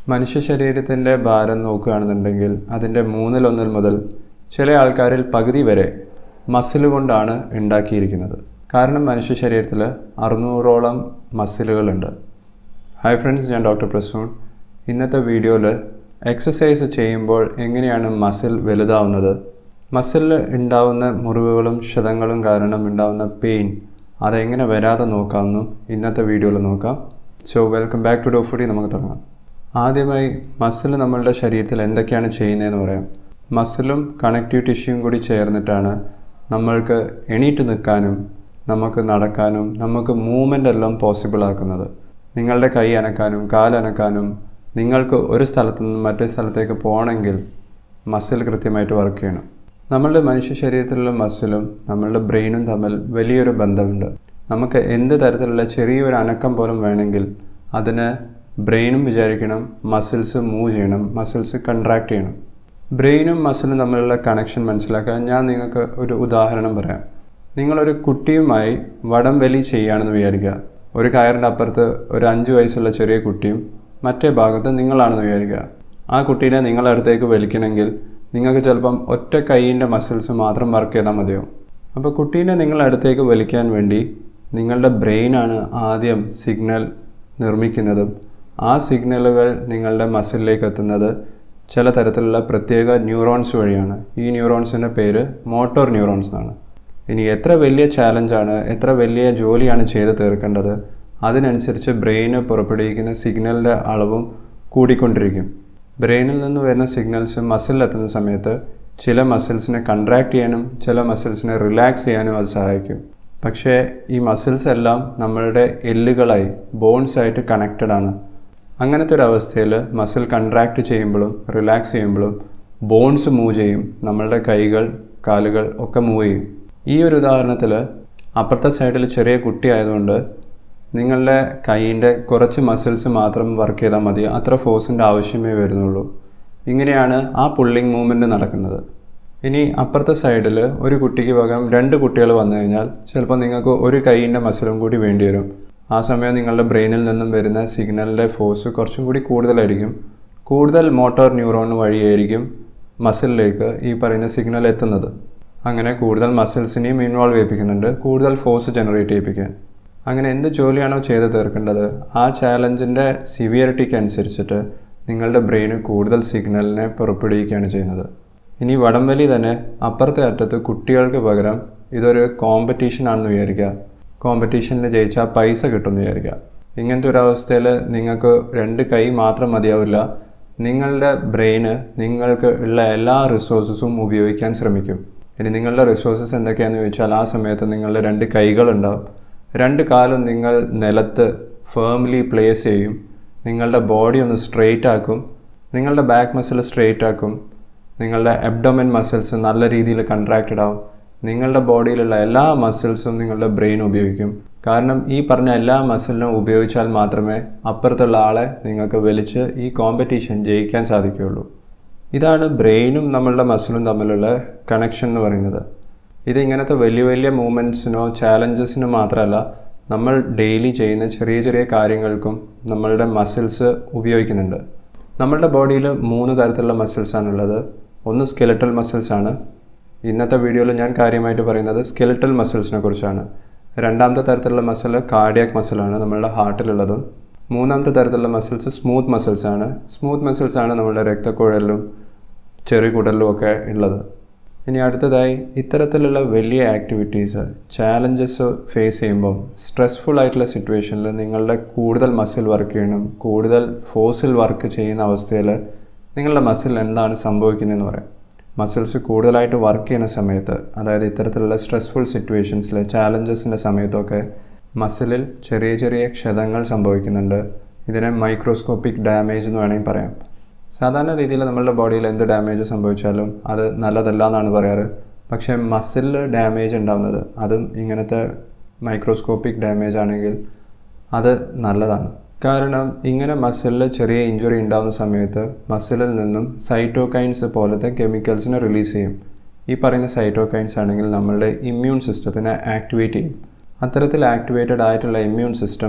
മനുഷ്യ ശരീരത്തിൻ്റെ ഭാരം നോക്കുകയാണെന്നുണ്ടെങ്കിൽ അതിൻ്റെ മൂന്നിലൊന്നിൽ മുതൽ ചില ആൾക്കാരിൽ പകുതി വരെ മസിൽ കൊണ്ടാണ് ഉണ്ടാക്കിയിരിക്കുന്നത് കാരണം മനുഷ്യ ശരീരത്തിൽ അറുന്നൂറോളം മസിലുകളുണ്ട് ഹായ് ഫ്രണ്ട്സ് ഞാൻ ഡോക്ടർ പ്രസൂൺ ഇന്നത്തെ വീഡിയോയിൽ എക്സസൈസ് ചെയ്യുമ്പോൾ എങ്ങനെയാണ് മസിൽ വലുതാവുന്നത് മസിലിൽ ഉണ്ടാവുന്ന മുറിവുകളും ക്ഷതങ്ങളും കാരണം ഉണ്ടാവുന്ന പെയിൻ അതെങ്ങനെ വരാതെ നോക്കാമെന്നും ഇന്നത്തെ വീഡിയോയിൽ നോക്കാം സോ വെൽക്കം ബാക്ക് ടു ഡോഫുഡി നമുക്ക് തുടങ്ങാം ആദ്യമായി മസിൽ നമ്മളുടെ ശരീരത്തിൽ എന്തൊക്കെയാണ് ചെയ്യുന്നതെന്ന് പറയാം മസിലും കണക്റ്റീവ് ടിഷ്യൂയും കൂടി ചേർന്നിട്ടാണ് നമ്മൾക്ക് എണീറ്റ് നിൽക്കാനും നമുക്ക് നടക്കാനും നമുക്ക് മൂവ്മെൻ്റ് എല്ലാം പോസിബിൾ ആക്കുന്നത് നിങ്ങളുടെ കൈ അനക്കാനും കാലനക്കാനും നിങ്ങൾക്ക് ഒരു സ്ഥലത്തു നിന്ന് മറ്റേ സ്ഥലത്തേക്ക് പോകണമെങ്കിൽ മസിൽ കൃത്യമായിട്ട് വർക്ക് ചെയ്യണം നമ്മളുടെ മനുഷ്യ ശരീരത്തിലുള്ള മസിലും നമ്മളുടെ ബ്രെയിനും തമ്മിൽ വലിയൊരു ബന്ധമുണ്ട് നമുക്ക് എന്ത് തരത്തിലുള്ള ചെറിയൊരു അനക്കം പോലും വേണമെങ്കിൽ അതിന് ബ്രെയിനും വിചാരിക്കണം മസിൽസ് മൂവ് ചെയ്യണം മസിൽസ് കൺട്രാക്ട് ചെയ്യണം ബ്രെയിനും മസിലും തമ്മിലുള്ള കണക്ഷൻ മനസ്സിലാക്കാൻ ഞാൻ നിങ്ങൾക്ക് ഒരു ഉദാഹരണം പറയാം നിങ്ങളൊരു കുട്ടിയുമായി വടം വലി ചെയ്യുകയാണെന്ന് വിചാരിക്കുക ഒരു കയറിൻ്റെ അപ്പുറത്ത് ഒരു അഞ്ച് വയസ്സുള്ള ചെറിയ കുട്ടിയും മറ്റേ ഭാഗത്ത് നിങ്ങളാണെന്ന് വിചാരിക്കുക ആ കുട്ടീനെ നിങ്ങളുടെ അടുത്തേക്ക് വലിക്കണമെങ്കിൽ നിങ്ങൾക്ക് ചിലപ്പം ഒറ്റ കൈയിൻ്റെ മസിൽസ് മാത്രം വർക്ക് ചെയ്താൽ മതിയോ അപ്പോൾ കുട്ടീനെ നിങ്ങളുടെ അടുത്തേക്ക് വലിക്കാൻ വേണ്ടി നിങ്ങളുടെ ബ്രെയിനാണ് ആദ്യം സിഗ്നൽ നിർമ്മിക്കുന്നതും ആ സിഗ്നലുകൾ നിങ്ങളുടെ മസിലിലേക്ക് എത്തുന്നത് ചില തരത്തിലുള്ള പ്രത്യേക ന്യൂറോൺസ് വഴിയാണ് ഈ ന്യൂറോൺസിൻ്റെ പേര് മോട്ടോർ ന്യൂറോൺസ് എന്നാണ് ഇനി എത്ര വലിയ ചാലഞ്ചാണ് എത്ര വലിയ ജോലിയാണ് ചെയ്ത് തീർക്കേണ്ടത് അതിനനുസരിച്ച് ബ്രെയിന് പുറപ്പെടുവിക്കുന്ന സിഗ്നലിൻ്റെ അളവും കൂടിക്കൊണ്ടിരിക്കും ബ്രെയിനിൽ നിന്ന് വരുന്ന സിഗ്നൽസ് മസിലിലെത്തുന്ന സമയത്ത് ചില മസിൽസിനെ കൺട്രാക്ട് ചെയ്യാനും ചില മസിൽസിനെ റിലാക്സ് ചെയ്യാനും അത് സഹായിക്കും പക്ഷേ ഈ മസിൽസ് എല്ലാം നമ്മളുടെ എല്ലുകളായി ബോൺസ് ആയിട്ട് കണക്റ്റഡ് ആണ് അങ്ങനത്തെ ഒരു അവസ്ഥയിൽ മസിൽ കൺട്രാക്ട് ചെയ്യുമ്പോഴും റിലാക്സ് ചെയ്യുമ്പോഴും ബോൺസ് മൂവ് ചെയ്യും നമ്മളുടെ കൈകൾ കാലുകൾ ഒക്കെ മൂവ് ചെയ്യും ഈ ഒരു ഉദാഹരണത്തിൽ അപ്പുറത്തെ സൈഡിൽ ചെറിയ കുട്ടി ആയതുകൊണ്ട് നിങ്ങളുടെ കൈയിൻ്റെ കുറച്ച് മസിൽസ് മാത്രം വർക്ക് ചെയ്താൽ മതി അത്ര ഫോഴ്സിൻ്റെ ആവശ്യമേ വരുന്നുള്ളൂ ഇങ്ങനെയാണ് ആ പുള്ളിങ് മൂവ്മെൻറ്റ് നടക്കുന്നത് ഇനി അപ്പുറത്തെ സൈഡിൽ ഒരു കുട്ടിക്ക് പകരം രണ്ട് കുട്ടികൾ വന്നു കഴിഞ്ഞാൽ ചിലപ്പോൾ നിങ്ങൾക്ക് ഒരു കൈയിൻ്റെ മസിലും കൂടി വേണ്ടി വരും ആ സമയം നിങ്ങളുടെ ബ്രെയിനിൽ നിന്നും വരുന്ന സിഗ്നലിൻ്റെ ഫോഴ്സ് കുറച്ചും കൂടി കൂടുതലായിരിക്കും കൂടുതൽ മോട്ടോർ ന്യൂറോൺ വഴിയായിരിക്കും മസിലിലേക്ക് ഈ പറയുന്ന സിഗ്നൽ എത്തുന്നത് അങ്ങനെ കൂടുതൽ മസിൽസിനെയും ഇൻവോൾവ് ചെയ്യിപ്പിക്കുന്നുണ്ട് കൂടുതൽ ഫോഴ്സ് ജനറേറ്റ് ചെയ്യിപ്പിക്കാൻ അങ്ങനെ എന്ത് ജോലിയാണോ ചെയ്ത് തീർക്കേണ്ടത് ആ ചാലഞ്ചിൻ്റെ സിവിയറിറ്റിക്ക് അനുസരിച്ചിട്ട് നിങ്ങളുടെ ബ്രെയിന് കൂടുതൽ സിഗ്നലിനെ പുറപ്പെടുവിക്കുകയാണ് ചെയ്യുന്നത് ഇനി വടംവലി തന്നെ അപ്പുറത്തെ അറ്റത്ത് കുട്ടികൾക്ക് പകരം ഇതൊരു കോമ്പറ്റീഷൻ ആണെന്ന് വിചാരിക്കുക കോമ്പറ്റീഷനിൽ ജയിച്ചാൽ പൈസ കിട്ടുമെന്ന് വിചാരിക്കുക ഇങ്ങനത്തെ ഒരു അവസ്ഥയിൽ നിങ്ങൾക്ക് രണ്ട് കൈ മാത്രം മതിയാവില്ല നിങ്ങളുടെ ബ്രെയിന് നിങ്ങൾക്ക് ഉള്ള എല്ലാ റിസോഴ്സസും ഉപയോഗിക്കാൻ ശ്രമിക്കും ഇനി നിങ്ങളുടെ റിസോഴ്സസ് എന്തൊക്കെയാണെന്ന് ചോദിച്ചാൽ ആ സമയത്ത് നിങ്ങളുടെ രണ്ട് കൈകളുണ്ടാവും രണ്ട് കാലും നിങ്ങൾ നിലത്ത് ഫേംലി പ്ലേസ് ചെയ്യും നിങ്ങളുടെ ബോഡി ഒന്ന് സ്ട്രെയിറ്റ് ആക്കും നിങ്ങളുടെ ബാക്ക് മസിൽ സ്ട്രെയിറ്റ് ആക്കും നിങ്ങളുടെ അബ്ഡോമൻ മസിൽസ് നല്ല രീതിയിൽ കൺട്രാക്റ്റഡ് ആവും നിങ്ങളുടെ ബോഡിയിലുള്ള എല്ലാ മസിൽസും നിങ്ങളുടെ ബ്രെയിൻ ഉപയോഗിക്കും കാരണം ഈ പറഞ്ഞ എല്ലാ മസിലിനും ഉപയോഗിച്ചാൽ മാത്രമേ അപ്പുറത്തുള്ള ആളെ നിങ്ങൾക്ക് വലിച്ച് ഈ കോമ്പറ്റീഷൻ ജയിക്കാൻ സാധിക്കുകയുള്ളൂ ഇതാണ് ബ്രെയിനും നമ്മളുടെ മസിലും തമ്മിലുള്ള കണക്ഷൻ എന്ന് പറയുന്നത് ഇത് ഇങ്ങനത്തെ വലിയ വലിയ മൂമെൻറ്റ്സിനോ ചാലഞ്ചസിനോ മാത്രമല്ല നമ്മൾ ഡെയിലി ചെയ്യുന്ന ചെറിയ ചെറിയ കാര്യങ്ങൾക്കും നമ്മളുടെ മസിൽസ് ഉപയോഗിക്കുന്നുണ്ട് നമ്മളുടെ ബോഡിയിൽ മൂന്ന് തരത്തിലുള്ള മസിൽസാണുള്ളത് ഒന്ന് സ്കെലറ്റൽ മസിൽസ് ആണ് ഇന്നത്തെ വീഡിയോയിൽ ഞാൻ കാര്യമായിട്ട് പറയുന്നത് സ്കെലറ്റൽ മസിൽസിനെ കുറിച്ചാണ് രണ്ടാമത്തെ തരത്തിലുള്ള മസിൽ കാർഡിയാക് മസിലാണ് നമ്മളുടെ ഹാർട്ടിലുള്ളതും മൂന്നാമത്തെ തരത്തിലുള്ള മസിൽസ് സ്മൂത്ത് മസിൽസ് ആണ് സ്മൂത്ത് മസിൽസ് ആണ് നമ്മുടെ രക്തക്കുഴലിലും ചെറുകുടലിലും ഒക്കെ ഉള്ളത് ഇനി അടുത്തതായി ഇത്തരത്തിലുള്ള വലിയ ആക്ടിവിറ്റീസ് ചാലഞ്ചസ് ഫേസ് ചെയ്യുമ്പോൾ സ്ട്രെസ്ഫുൾ ആയിട്ടുള്ള സിറ്റുവേഷനിൽ നിങ്ങളുടെ കൂടുതൽ മസിൽ വർക്ക് ചെയ്യണം കൂടുതൽ ഫോഴ്സിൽ വർക്ക് ചെയ്യുന്ന അവസ്ഥയിൽ നിങ്ങളുടെ മസിൽ എന്താണ് സംഭവിക്കുന്നതെന്ന് പറയാം മസിൽസ് കൂടുതലായിട്ട് വർക്ക് ചെയ്യുന്ന സമയത്ത് അതായത് ഇത്തരത്തിലുള്ള സ്ട്രെസ്ഫുൾ സിറ്റുവേഷൻസിൽ ചാലഞ്ചസിൻ്റെ സമയത്തൊക്കെ മസിലിൽ ചെറിയ ചെറിയ ക്ഷതങ്ങൾ സംഭവിക്കുന്നുണ്ട് ഇതിനെ മൈക്രോസ്കോപ്പിക് ഡാമേജ് എന്ന് വേണമെങ്കിൽ പറയാം സാധാരണ രീതിയിൽ നമ്മളുടെ ബോഡിയിൽ എന്ത് ഡാമേജ് സംഭവിച്ചാലും അത് നല്ലതല്ല എന്നാണ് പറയാറ് പക്ഷേ മസിലിൽ ഡാമേജ് ഉണ്ടാകുന്നത് അതും ഇങ്ങനത്തെ മൈക്രോസ്കോപ്പിക് ഡാമേജ് ആണെങ്കിൽ അത് നല്ലതാണ് കാരണം ഇങ്ങനെ മസിലിൽ ചെറിയ ഇഞ്ചുറി ഉണ്ടാകുന്ന സമയത്ത് മസിലിൽ നിന്നും സൈറ്റോകൈൻസ് പോലത്തെ കെമിക്കൽസിനെ റിലീസ് ചെയ്യും ഈ പറയുന്ന സൈറ്റോകൈൻസ് ആണെങ്കിൽ നമ്മളുടെ ഇമ്മ്യൂൺ സിസ്റ്റത്തിനെ ആക്ടിവേറ്റ് ചെയ്യും അത്തരത്തിൽ ആക്ടിവേറ്റഡ് ആയിട്ടുള്ള ഇമ്മ്യൂൺ സിസ്റ്റം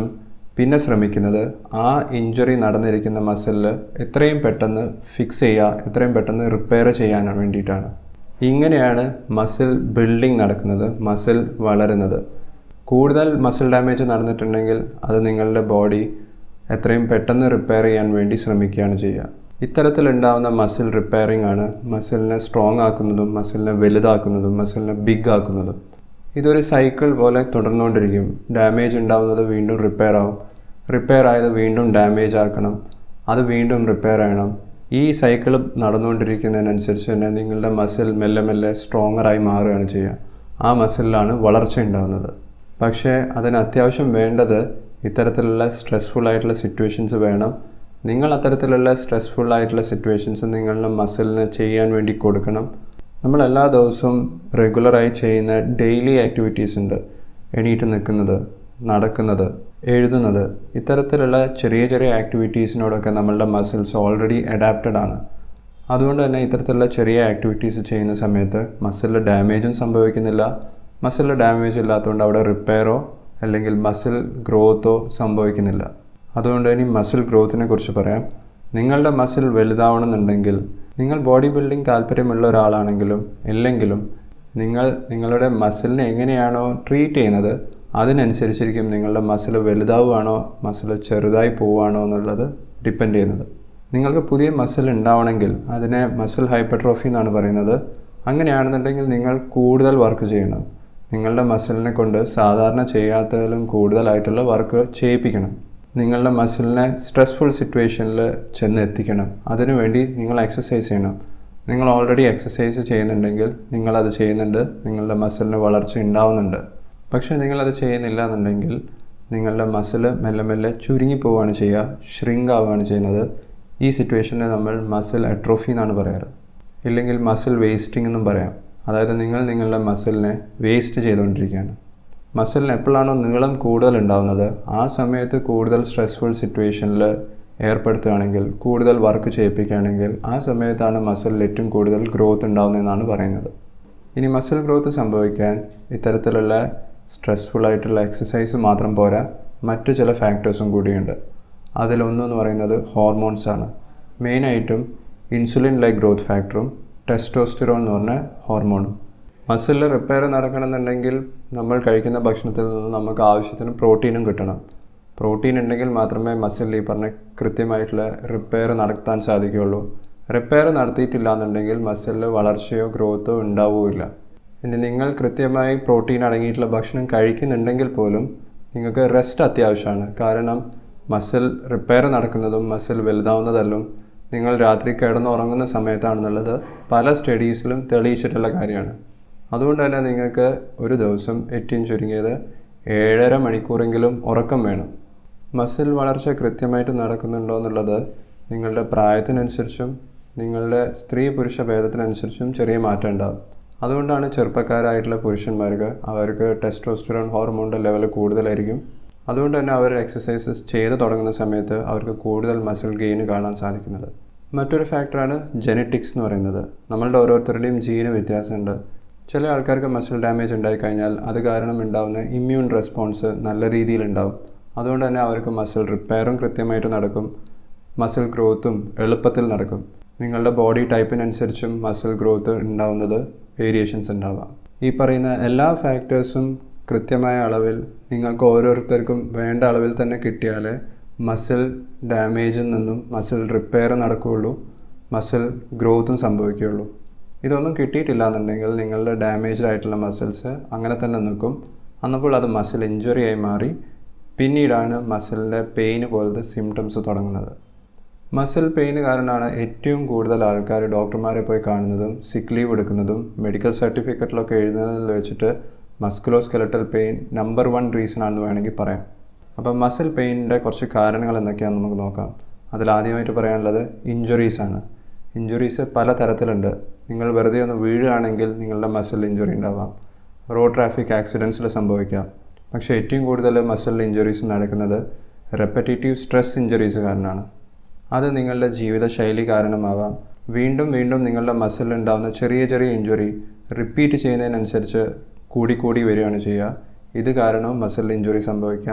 പിന്നെ ശ്രമിക്കുന്നത് ആ ഇഞ്ചുറി നടന്നിരിക്കുന്ന മസിലിൽ എത്രയും പെട്ടെന്ന് ഫിക്സ് ചെയ്യുക എത്രയും പെട്ടെന്ന് റിപ്പയർ ചെയ്യാൻ വേണ്ടിയിട്ടാണ് ഇങ്ങനെയാണ് മസിൽ ബിൽഡിംഗ് നടക്കുന്നത് മസിൽ വളരുന്നത് കൂടുതൽ മസിൽ ഡാമേജ് നടന്നിട്ടുണ്ടെങ്കിൽ അത് നിങ്ങളുടെ ബോഡി എത്രയും പെട്ടെന്ന് റിപ്പയർ ചെയ്യാൻ വേണ്ടി ശ്രമിക്കുകയാണ് ചെയ്യുക ഇത്തരത്തിലുണ്ടാവുന്ന മസിൽ റിപ്പയറിംഗ് ആണ് മസിലിനെ സ്ട്രോങ് ആക്കുന്നതും മസിലിനെ വലുതാക്കുന്നതും മസിലിനെ ബിഗ് ആക്കുന്നതും ഇതൊരു സൈക്കിൾ പോലെ തുടർന്നുകൊണ്ടിരിക്കും ഡാമേജ് ഉണ്ടാവുന്നത് വീണ്ടും റിപ്പയർ ആവും റിപ്പയർ ആയത് വീണ്ടും ഡാമേജ് ആക്കണം അത് വീണ്ടും റിപ്പയർ ചെയ്യണം ഈ സൈക്കിൾ നടന്നുകൊണ്ടിരിക്കുന്നതിനനുസരിച്ച് തന്നെ നിങ്ങളുടെ മസിൽ മെല്ലെ മെല്ലെ സ്ട്രോങ്ങറായി മാറുകയാണ് ചെയ്യുക ആ മസിലിലാണ് വളർച്ച ഉണ്ടാകുന്നത് പക്ഷേ അതിന് അത്യാവശ്യം വേണ്ടത് ഇത്തരത്തിലുള്ള സ്ട്രെസ്ഫുൾ ആയിട്ടുള്ള സിറ്റുവേഷൻസ് വേണം നിങ്ങൾ അത്തരത്തിലുള്ള സ്ട്രെസ്ഫുൾ ആയിട്ടുള്ള സിറ്റുവേഷൻസ് നിങ്ങളുടെ മസിലിന് ചെയ്യാൻ വേണ്ടി കൊടുക്കണം നമ്മൾ എല്ലാ ദിവസവും റെഗുലറായി ചെയ്യുന്ന ഡെയിലി ആക്ടിവിറ്റീസ് ഉണ്ട് എണീറ്റ് നിൽക്കുന്നത് നടക്കുന്നത് എഴുതുന്നത് ഇത്തരത്തിലുള്ള ചെറിയ ചെറിയ ആക്ടിവിറ്റീസിനോടൊക്കെ നമ്മളുടെ മസിൽസ് ഓൾറെഡി അഡാപ്റ്റഡ് ആണ് അതുകൊണ്ട് തന്നെ ഇത്തരത്തിലുള്ള ചെറിയ ആക്ടിവിറ്റീസ് ചെയ്യുന്ന സമയത്ത് മസിലിൽ ഡാമേജും സംഭവിക്കുന്നില്ല മസിലിൽ ഡാമേജ് ഇല്ലാത്തതുകൊണ്ട് അവിടെ റിപ്പയറോ അല്ലെങ്കിൽ മസിൽ ഗ്രോത്തോ സംഭവിക്കുന്നില്ല അതുകൊണ്ട് ഇനി മസിൽ ഗ്രോത്തിനെ കുറിച്ച് പറയാം നിങ്ങളുടെ മസിൽ വലുതാവണമെന്നുണ്ടെങ്കിൽ നിങ്ങൾ ബോഡി ബിൽഡിംഗ് താല്പര്യമുള്ള ഒരാളാണെങ്കിലും ഇല്ലെങ്കിലും നിങ്ങൾ നിങ്ങളുടെ മസിലിനെ എങ്ങനെയാണോ ട്രീറ്റ് ചെയ്യുന്നത് അതിനനുസരിച്ചിരിക്കും നിങ്ങളുടെ മസിൽ വലുതാവുകയാണോ മസിൽ ചെറുതായി പോവുകയാണോ എന്നുള്ളത് ഡിപ്പെൻഡ് ചെയ്യുന്നത് നിങ്ങൾക്ക് പുതിയ മസിൽ ഉണ്ടാവണമെങ്കിൽ അതിനെ മസിൽ ഹൈപ്പർട്രോഫി എന്നാണ് പറയുന്നത് അങ്ങനെയാണെന്നുണ്ടെങ്കിൽ നിങ്ങൾ കൂടുതൽ വർക്ക് ചെയ്യണം നിങ്ങളുടെ മസിലിനെ കൊണ്ട് സാധാരണ ചെയ്യാത്തതിലും കൂടുതലായിട്ടുള്ള വർക്ക് ചെയ്യിപ്പിക്കണം നിങ്ങളുടെ മസിലിനെ സ്ട്രെസ്ഫുൾ സിറ്റുവേഷനിൽ ചെന്ന് എത്തിക്കണം അതിനുവേണ്ടി നിങ്ങൾ എക്സസൈസ് ചെയ്യണം നിങ്ങൾ ഓൾറെഡി എക്സസൈസ് ചെയ്യുന്നുണ്ടെങ്കിൽ നിങ്ങളത് ചെയ്യുന്നുണ്ട് നിങ്ങളുടെ മസിലിന് വളർച്ച ഉണ്ടാവുന്നുണ്ട് പക്ഷേ നിങ്ങളത് ചെയ്യുന്നില്ല എന്നുണ്ടെങ്കിൽ നിങ്ങളുടെ മസിൽ മെല്ലെ മെല്ലെ ചുരുങ്ങി പോവുകയാണ് ചെയ്യുക ഷ്രിങ്ക് ആവുകയാണ് ചെയ്യുന്നത് ഈ സിറ്റുവേഷനെ നമ്മൾ മസിൽ അട്രോഫി എന്നാണ് പറയാറ് ഇല്ലെങ്കിൽ മസിൽ വേസ്റ്റിംഗ് എന്നും പറയാം അതായത് നിങ്ങൾ നിങ്ങളുടെ മസിലിനെ വേസ്റ്റ് ചെയ്തുകൊണ്ടിരിക്കുകയാണ് മസിലിന് എപ്പോഴാണോ നീളം കൂടുതൽ ഉണ്ടാകുന്നത് ആ സമയത്ത് കൂടുതൽ സ്ട്രെസ്ഫുൾ സിറ്റുവേഷനിൽ ഏർപ്പെടുത്തുകയാണെങ്കിൽ കൂടുതൽ വർക്ക് ചെയ്യിപ്പിക്കുകയാണെങ്കിൽ ആ സമയത്താണ് മസിലിൽ ഏറ്റവും കൂടുതൽ ഗ്രോത്ത് ഉണ്ടാകുന്നതെന്നാണ് പറയുന്നത് ഇനി മസിൽ ഗ്രോത്ത് സംഭവിക്കാൻ ഇത്തരത്തിലുള്ള സ്ട്രെസ്ഫുൾ ആയിട്ടുള്ള എക്സസൈസ് മാത്രം പോരാ മറ്റു ചില ഫാക്ടേഴ്സും കൂടിയുണ്ട് അതിലൊന്നെന്ന് പറയുന്നത് ഹോർമോൺസ് ആണ് മെയിനായിട്ടും ഇൻസുലിൻ ലൈക്ക് ഗ്രോത്ത് ഫാക്ടറും ടെസ്റ്റോസ്റ്റിറോൺ എന്ന് പറഞ്ഞ ഹോർമോണും മസിലിൽ റിപ്പയർ നടക്കണമെന്നുണ്ടെങ്കിൽ നമ്മൾ കഴിക്കുന്ന ഭക്ഷണത്തിൽ നിന്ന് നമുക്ക് ആവശ്യത്തിന് പ്രോട്ടീനും കിട്ടണം പ്രോട്ടീൻ ഉണ്ടെങ്കിൽ മാത്രമേ മസിൽ ഈ പറഞ്ഞ കൃത്യമായിട്ടുള്ള റിപ്പയർ നടത്താൻ സാധിക്കുകയുള്ളൂ റിപ്പയർ നടത്തിയിട്ടില്ല എന്നുണ്ടെങ്കിൽ മസിലിൽ വളർച്ചയോ ഗ്രോത്തോ ഉണ്ടാവുകയില്ല ഇനി നിങ്ങൾ കൃത്യമായി പ്രോട്ടീൻ അടങ്ങിയിട്ടുള്ള ഭക്ഷണം കഴിക്കുന്നുണ്ടെങ്കിൽ പോലും നിങ്ങൾക്ക് റെസ്റ്റ് അത്യാവശ്യമാണ് കാരണം മസിൽ റിപ്പയർ നടക്കുന്നതും മസിൽ വലുതാവുന്നതെല്ലാം നിങ്ങൾ രാത്രി കിടന്നുറങ്ങുന്ന സമയത്താണെന്നുള്ളത് പല സ്റ്റഡീസിലും തെളിയിച്ചിട്ടുള്ള കാര്യമാണ് അതുകൊണ്ട് തന്നെ നിങ്ങൾക്ക് ഒരു ദിവസം ഏറ്റവും ചുരുങ്ങിയത് ഏഴര മണിക്കൂറെങ്കിലും ഉറക്കം വേണം മസിൽ വളർച്ച കൃത്യമായിട്ട് നടക്കുന്നുണ്ടോ എന്നുള്ളത് നിങ്ങളുടെ പ്രായത്തിനനുസരിച്ചും നിങ്ങളുടെ സ്ത്രീ പുരുഷ ഭേദത്തിനനുസരിച്ചും ചെറിയ മാറ്റം ഉണ്ടാകും അതുകൊണ്ടാണ് ചെറുപ്പക്കാരായിട്ടുള്ള പുരുഷന്മാർക്ക് അവർക്ക് ടെസ്റ്റോസ്റ്ററോൺ ഹോർമോണിൻ്റെ ലെവൽ കൂടുതലായിരിക്കും അതുകൊണ്ട് തന്നെ അവർ എക്സസൈസസ് ചെയ്ത് തുടങ്ങുന്ന സമയത്ത് അവർക്ക് കൂടുതൽ മസിൽ ഗെയിൻ കാണാൻ സാധിക്കുന്നത് മറ്റൊരു ഫാക്ടറാണ് ജെനറ്റിക്സ് എന്ന് പറയുന്നത് നമ്മളുടെ ഓരോരുത്തരുടെയും ജീന് വ്യത്യാസമുണ്ട് ചില ആൾക്കാർക്ക് മസിൽ ഡാമേജ് ഉണ്ടായിക്കഴിഞ്ഞാൽ അത് കാരണം ഉണ്ടാകുന്ന ഇമ്മ്യൂൺ റെസ്പോൺസ് നല്ല രീതിയിൽ ഉണ്ടാവും അതുകൊണ്ട് തന്നെ അവർക്ക് മസിൽ റിപ്പയറും കൃത്യമായിട്ട് നടക്കും മസിൽ ഗ്രോത്തും എളുപ്പത്തിൽ നടക്കും നിങ്ങളുടെ ബോഡി ടൈപ്പിനനുസരിച്ചും മസിൽ ഗ്രോത്ത് ഉണ്ടാവുന്നത് വേരിയേഷൻസ് ഉണ്ടാവാം ഈ പറയുന്ന എല്ലാ ഫാക്ടേഴ്സും കൃത്യമായ അളവിൽ നിങ്ങൾക്ക് ഓരോരുത്തർക്കും വേണ്ട അളവിൽ തന്നെ കിട്ടിയാൽ മസിൽ ഡാമേജിൽ നിന്നും മസിൽ റിപ്പയർ നടക്കുകയുള്ളൂ മസിൽ ഗ്രോത്തും സംഭവിക്കുകയുള്ളൂ ഇതൊന്നും കിട്ടിയിട്ടില്ല എന്നുണ്ടെങ്കിൽ നിങ്ങളുടെ ഡാമേജ്ഡ് ആയിട്ടുള്ള മസിൽസ് അങ്ങനെ തന്നെ നിൽക്കും അന്നപ്പോൾ അത് മസിൽ ഇഞ്ചുറി ആയി മാറി പിന്നീടാണ് മസിലിൻ്റെ പെയിന് പോലത്തെ സിംറ്റംസ് തുടങ്ങുന്നത് മസിൽ പെയിന് കാരണമാണ് ഏറ്റവും കൂടുതൽ ആൾക്കാർ ഡോക്ടർമാരെ പോയി കാണുന്നതും സിക്ക് ലീവ് എടുക്കുന്നതും മെഡിക്കൽ സർട്ടിഫിക്കറ്റിലൊക്കെ എഴുതുന്നതിൽ വെച്ചിട്ട് musculoskeletal pain number one reason ആണെന്ന് വേണമെങ്കിൽ പറയാം അപ്പം മസിൽ പെയിനിൻ്റെ കുറച്ച് കാരണങ്ങൾ എന്തൊക്കെയാണെന്ന് നമുക്ക് നോക്കാം അതിലാദ്യമായിട്ട് പറയാനുള്ളത് ഇഞ്ചുറീസ് ആണ് ഇഞ്ചുറീസ് പല തരത്തിലുണ്ട് നിങ്ങൾ വെറുതെ ഒന്ന് വീഴുകയാണെങ്കിൽ നിങ്ങളുടെ മസിൽ ഇഞ്ചുറി ഉണ്ടാവാം റോഡ് ട്രാഫിക് ആക്സിഡൻസിൽ സംഭവിക്കാം പക്ഷേ ഏറ്റവും കൂടുതൽ മസിൽ ഇഞ്ചുറീസ് നടക്കുന്നത് റെപ്പറ്റേറ്റീവ് സ്ട്രെസ് ഇഞ്ചുറീസ് കാരണമാണ് അത് നിങ്ങളുടെ ജീവിതശൈലി കാരണമാവാം വീണ്ടും വീണ്ടും നിങ്ങളുടെ മസിൽ ഉണ്ടാകുന്ന ചെറിയ ചെറിയ ഇഞ്ചുറി റിപ്പീറ്റ് ചെയ്യുന്നതിനനുസരിച്ച് കൂടിക്കൂടി വരികയാണ് ചെയ്യുക ഇത് കാരണം മസിൽ ഇഞ്ചുറി സംഭവിക്കാം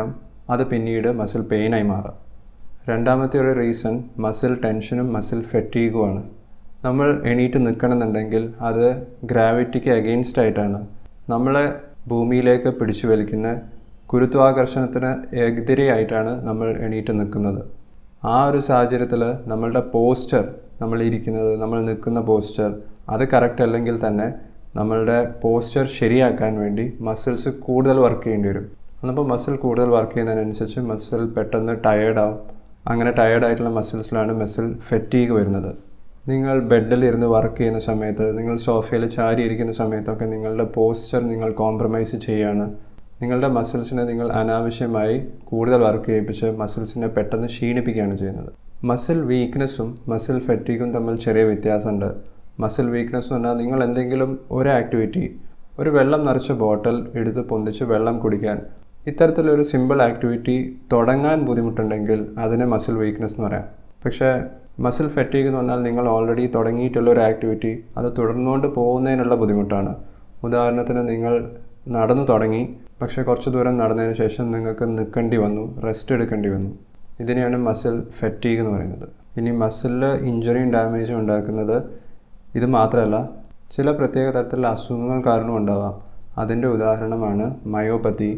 അത് പിന്നീട് മസിൽ പെയിനായി മാറാം രണ്ടാമത്തെ ഒരു റീസൺ മസിൽ ടെൻഷനും മസിൽ ഫെറ്റീഗുമാണ് നമ്മൾ എണീറ്റ് നിൽക്കണമെന്നുണ്ടെങ്കിൽ അത് ഗ്രാവിറ്റിക്ക് അഗെയിൻസ്റ്റ് ആയിട്ടാണ് നമ്മളെ ഭൂമിയിലേക്ക് പിടിച്ചു വലിക്കുന്ന ഗുരുത്വാകർഷണത്തിന് എതിരെയായിട്ടാണ് നമ്മൾ എണീറ്റ് നിൽക്കുന്നത് ആ ഒരു സാഹചര്യത്തിൽ നമ്മളുടെ പോസ്ചർ നമ്മൾ ഇരിക്കുന്നത് നമ്മൾ നിൽക്കുന്ന പോസ്ചർ അത് കറക്റ്റ് അല്ലെങ്കിൽ തന്നെ നമ്മളുടെ പോസ്ചർ ശരിയാക്കാൻ വേണ്ടി മസിൽസ് കൂടുതൽ വർക്ക് ചെയ്യേണ്ടി വരും അപ്പോൾ മസിൽ കൂടുതൽ വർക്ക് ചെയ്യുന്നതിനനുസരിച്ച് മസിൽ പെട്ടെന്ന് ടയേർഡാവും അങ്ങനെ ടയേർഡായിട്ടുള്ള മസിൽസിലാണ് മസിൽ ഫെറ്റീഗ് വരുന്നത് നിങ്ങൾ ബെഡിൽ ഇരുന്ന് വർക്ക് ചെയ്യുന്ന സമയത്ത് നിങ്ങൾ സോഫയിൽ ചാരി ഇരിക്കുന്ന സമയത്തൊക്കെ നിങ്ങളുടെ പോസ്ചർ നിങ്ങൾ കോംപ്രമൈസ് ചെയ്യുകയാണ് നിങ്ങളുടെ മസിൽസിനെ നിങ്ങൾ അനാവശ്യമായി കൂടുതൽ വർക്ക് ചെയ്യിപ്പിച്ച് മസിൽസിനെ പെട്ടെന്ന് ക്ഷീണിപ്പിക്കുകയാണ് ചെയ്യുന്നത് മസിൽ വീക്ക്നെസ്സും മസിൽ ഫെറ്റീഗും തമ്മിൽ ചെറിയ വ്യത്യാസമുണ്ട് മസിൽ വീക്ക്നെസ് എന്ന് പറഞ്ഞാൽ നിങ്ങൾ എന്തെങ്കിലും ഒരു ആക്ടിവിറ്റി ഒരു വെള്ളം നിറച്ച ബോട്ടിൽ എടുത്ത് പൊന്തിച്ച് വെള്ളം കുടിക്കാൻ ഇത്തരത്തിലൊരു സിമ്പിൾ ആക്ടിവിറ്റി തുടങ്ങാൻ ബുദ്ധിമുട്ടുണ്ടെങ്കിൽ അതിനെ മസിൽ വീക്ക്നെസ് എന്ന് പറയാം പക്ഷേ മസിൽ ഫെറ്റീഗ് എന്ന് പറഞ്ഞാൽ നിങ്ങൾ ഓൾറെഡി തുടങ്ങിയിട്ടുള്ള ഒരു ആക്ടിവിറ്റി അത് തുടർന്നുകൊണ്ട് പോകുന്നതിനുള്ള ബുദ്ധിമുട്ടാണ് ഉദാഹരണത്തിന് നിങ്ങൾ നടന്നു തുടങ്ങി പക്ഷേ കുറച്ച് ദൂരം നടന്നതിന് ശേഷം നിങ്ങൾക്ക് നിൽക്കേണ്ടി വന്നു റെസ്റ്റ് എടുക്കേണ്ടി വന്നു ഇതിനെയാണ് മസിൽ ഫെറ്റീഗ് എന്ന് പറയുന്നത് ഇനി മസിലിൽ ഇഞ്ചുറിയും ഡാമേജും ഉണ്ടാക്കുന്നത് ഇത് മാത്രമല്ല ചില പ്രത്യേക തരത്തിലുള്ള അസുഖങ്ങൾ കാരണം ഉണ്ടാവാം അതിൻ്റെ ഉദാഹരണമാണ് മയോപ്പതി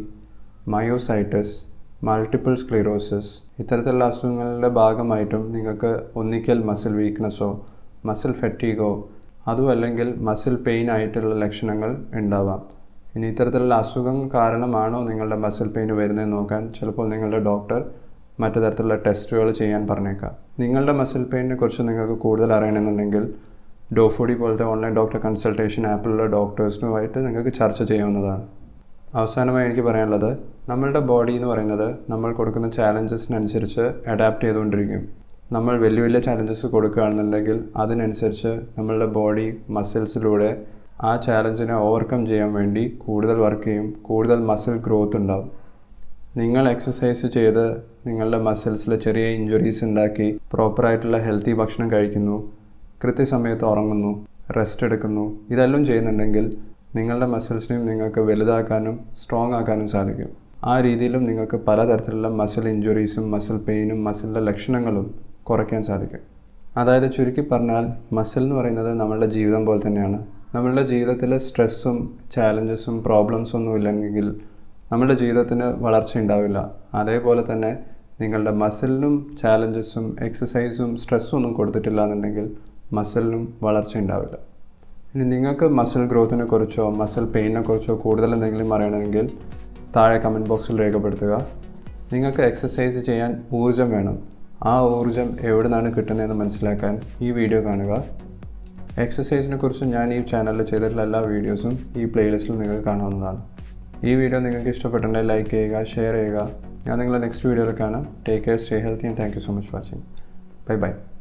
മയോസൈറ്റസ് മൾട്ടിപ്പിൾ സ്ക്ലിറോസിസ് ഇത്തരത്തിലുള്ള അസുഖങ്ങളുടെ ഭാഗമായിട്ടും നിങ്ങൾക്ക് ഒന്നിക്കൽ മസിൽ വീക്ക്നെസ്സോ മസിൽ ഫെറ്റീഗോ അതും അല്ലെങ്കിൽ മസിൽ പെയിൻ ആയിട്ടുള്ള ലക്ഷണങ്ങൾ ഉണ്ടാവാം ഇനി ഇത്തരത്തിലുള്ള അസുഖം കാരണമാണോ നിങ്ങളുടെ മസിൽ പെയിൻ വരുന്നതെന്ന് നോക്കാൻ ചിലപ്പോൾ നിങ്ങളുടെ ഡോക്ടർ മറ്റു തരത്തിലുള്ള ടെസ്റ്റുകൾ ചെയ്യാൻ പറഞ്ഞേക്കാം നിങ്ങളുടെ മസിൽ പെയിനെ കുറിച്ച് നിങ്ങൾക്ക് കൂടുതൽ അറിയണമെന്നുണ്ടെങ്കിൽ ഡോഫോഡി പോലത്തെ ഓൺലൈൻ ഡോക്ടർ കൺസൾട്ടേഷൻ ആപ്പിലുള്ള ഡോക്ടേഴ്സിനുമായിട്ട് നിങ്ങൾക്ക് ചർച്ച ചെയ്യാവുന്നതാണ് അവസാനമായി എനിക്ക് പറയാനുള്ളത് നമ്മളുടെ ബോഡി എന്ന് പറയുന്നത് നമ്മൾ കൊടുക്കുന്ന ചാലഞ്ചസിനനുസരിച്ച് അഡാപ്റ്റ് ചെയ്തുകൊണ്ടിരിക്കും നമ്മൾ വലിയ വലിയ ചാലഞ്ചസ് കൊടുക്കുകയാണെന്നുണ്ടെങ്കിൽ അതിനനുസരിച്ച് നമ്മളുടെ ബോഡി മസിൽസിലൂടെ ആ ചാലഞ്ചിനെ ഓവർകം ചെയ്യാൻ വേണ്ടി കൂടുതൽ വർക്ക് ചെയ്യും കൂടുതൽ മസിൽ ഗ്രോത്ത് ഉണ്ടാവും നിങ്ങൾ എക്സസൈസ് ചെയ്ത് നിങ്ങളുടെ മസിൽസിൽ ചെറിയ ഇഞ്ചുറീസ് ഉണ്ടാക്കി പ്രോപ്പറായിട്ടുള്ള ഹെൽത്തി ഭക്ഷണം കഴിക്കുന്നു കൃത്യസമയത്ത് ഉറങ്ങുന്നു റെസ്റ്റ് എടുക്കുന്നു ഇതെല്ലാം ചെയ്യുന്നുണ്ടെങ്കിൽ നിങ്ങളുടെ മസിൽസിനെയും നിങ്ങൾക്ക് വലുതാക്കാനും സ്ട്രോങ് ആക്കാനും സാധിക്കും ആ രീതിയിലും നിങ്ങൾക്ക് പലതരത്തിലുള്ള മസിൽ ഇഞ്ചുറീസും മസിൽ പെയിനും മസിലിൻ്റെ ലക്ഷണങ്ങളും കുറയ്ക്കാൻ സാധിക്കും അതായത് ചുരുക്കി പറഞ്ഞാൽ മസിൽ എന്ന് പറയുന്നത് നമ്മളുടെ ജീവിതം പോലെ തന്നെയാണ് നമ്മളുടെ ജീവിതത്തിൽ സ്ട്രെസ്സും ചാലഞ്ചസും പ്രോബ്ലംസും ഒന്നും ഇല്ലെങ്കിൽ നമ്മുടെ ജീവിതത്തിന് വളർച്ച ഉണ്ടാവില്ല അതേപോലെ തന്നെ നിങ്ങളുടെ മസിലിനും ചാലഞ്ചസും എക്സസൈസും സ്ട്രെസ്സും ഒന്നും കൊടുത്തിട്ടില്ല എന്നുണ്ടെങ്കിൽ മസിലിനും വളർച്ച ഉണ്ടാവില്ല ഇനി നിങ്ങൾക്ക് മസിൽ ഗ്രോത്തിനെ കുറിച്ചോ മസിൽ പെയിനെ കുറിച്ചോ കൂടുതൽ എന്തെങ്കിലും അറിയണമെങ്കിൽ താഴെ കമൻറ്റ് ബോക്സിൽ രേഖപ്പെടുത്തുക നിങ്ങൾക്ക് എക്സസൈസ് ചെയ്യാൻ ഊർജ്ജം വേണം ആ ഊർജ്ജം എവിടെ നിന്നാണ് കിട്ടുന്നതെന്ന് മനസ്സിലാക്കാൻ ഈ വീഡിയോ കാണുക എക്സസൈസിനെ കുറിച്ച് ഞാൻ ഈ ചാനലിൽ ചെയ്തിട്ടുള്ള എല്ലാ വീഡിയോസും ഈ പ്ലേലിസ്റ്റിൽ നിങ്ങൾക്ക് കാണാവുന്നതാണ് ഈ വീഡിയോ നിങ്ങൾക്ക് ഇഷ്ടപ്പെട്ടിട്ടുണ്ടെങ്കിൽ ലൈക്ക് ചെയ്യുക ഷെയർ ചെയ്യുക ഞാൻ നിങ്ങളെ നെക്സ്റ്റ് വീഡിയോയിൽ കാണാം take care stay healthy and thank you so much watching bye by